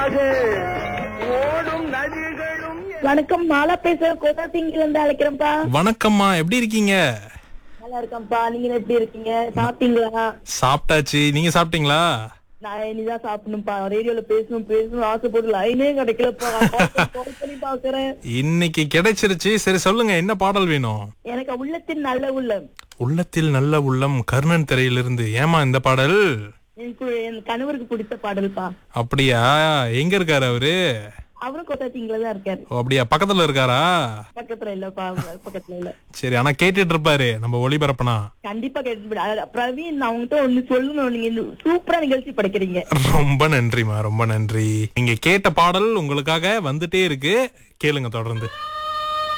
நதியாக ஓடும் நதிகளும் வணக்கம் மாலா பேசுறேன் கோதாசிங்கில இருந்து அழைக்கிறேன்ப்பா வணக்கம்மா எப்படி இருக்கீங்க நல்லா இருக்கேன்ப்பா நீங்க எப்படி இருக்கீங்க சாப்பிட்டீங்களா சாப்பிட்டாச்சு நீங்க சாப்பிட்டீங்களா நான் இனிதான் சாப்பிடணும்ப்பா ரேடியோல பேசணும் பேசணும் ஆசைப்பட்டு லைனே கிடைக்கலப்பா கால் பண்ணி பாக்குறேன் இன்னைக்கு கிடைச்சிருச்சு சரி சொல்லுங்க என்ன பாடல் வேணும் எனக்கு உள்ளத்தின் நல்ல உள்ளம் உள்ளத்தில் நல்ல உள்ளம் கர்ணன் திரையிலிருந்து ஏமா இந்த பாடல் எனக்கு என் கணவருக்கு பிடித்த பாடல்ப்பா அப்படியா எங்க இருக்காரு அவரு அவரும் கோத்தாசிங்கில தான் இருக்காரு ஓ, அப்படியா பக்கத்துல இருக்காரா பக்கத்துல இல்லப்பா அவங்க பக்கத்துல இல்ல சரி ஆனா கேட்டுட்டு இருப்பாரு நம்ம ஒளிபரப்புனா கண்டிப்பா கேட்டு பிரவீன் நான் உங்ககிட்ட ஒண்ணு சொல்லணும் நீங்க இந்த சூப்பரா நிகழ்ச்சி படைக்கிறீங்க ரொம்ப நன்றிமா ரொம்ப நன்றி நீங்க கேட்ட பாடல் உங்களுக்காக வந்துட்டே இருக்கு கேளுங்க தொடர்ந்து